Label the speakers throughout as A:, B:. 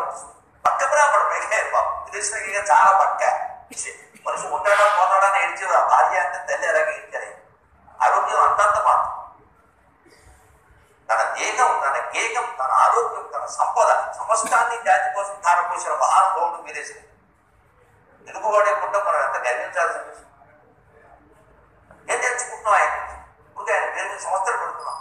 A: పక్క బ్రాహ్మడు పైగా బాబు కృష్ణకి చాలా పక్క మనిషి ఉంటాడా పోతాడా అని ఏడ్చేది ఆ భార్య అంటే తల్లి అలాగే ఏడ్చారు ఆరోగ్యం అంతంత మాత్రం తన దేహం తన గేహం తన ఆరోగ్యం తన సంపద సమస్తాన్ని జాతి కోసం ధారపోసిన మహానుభావుడు మీరేసి తెలుగువాడే పుట్ట మనం ఎంత గర్వించాల్సిన విషయం ఏం తెచ్చుకుంటున్నాం ఆయన ఇప్పుడు ఆయన పేరు మీద సంవత్సరం పెడుతున్నాం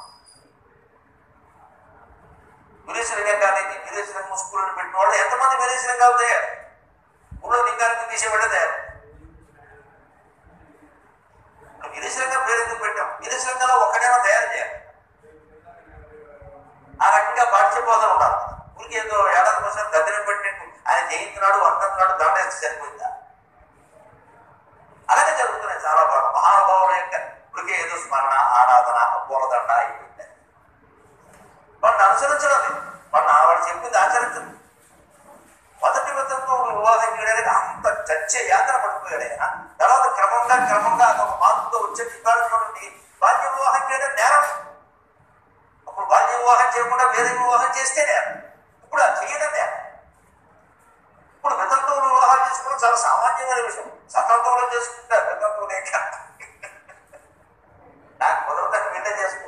A: విదేశీరంగం కాలేజీ విదేశీరంగం స్కూళ్ళని పెట్టిన వాళ్ళు ఎంతమంది విదేశీరంగాలు తయారు ఊళ్ళో లింగానికి తీసేవాళ్ళే తయారు ఇప్పుడు విదేశీరంగం పేరు ఎందుకు పెట్టాం విదేశీరంగంలో ఒక్కడైనా తయారు చేయాలి ఆ రకంగా పాఠ్యబోధన ఉండాలి ఊరికి ఏదో ఏడాది కోసం గదిన పెట్టినట్టు ఆయన జయంతి నాడు వర్ధం నాడు దండేస్తే సరిపోయిందా అలాగే జరుగుతున్నాయి చాలా బాగా మహానుభావుల యొక్క ఇప్పటికే ఏదో స్మరణ ఆరాధన పూలదండ అయిపోయింది వాడిని అనుసరించడం లేదు వాడిని వాడు చెప్పింది ఆచరించదు మొదటి విధంతో వివాహం చేయడానికి అంత చర్చ యాత్ర పడిపోయాడు ఆయన తర్వాత క్రమంగా క్రమంగా అదొక మార్పుతో వచ్చే ఇవాళ చూడండి బాల్య వివాహం చేయడం నేరం అప్పుడు బాల్య వివాహం చేయకుండా వేరే వివాహం చేస్తే నేరం ఇప్పుడు అది చేయడం నేరం ఇప్పుడు వితంతువులు వివాహం చేసుకోవడం చాలా సామాన్యమైన విషయం సతంతువులు చేసుకుంటారు వితంతువు లేక నాకు కుదరదని వీళ్ళే చేసుకో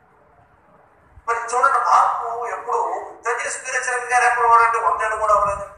A: మరి చూడండి మార్పు ఎప్పుడు ఉత్తర చేసుకునే గారు ఎప్పుడు వాడంటే వందేళ్ళు కూడా అవ్వలేదు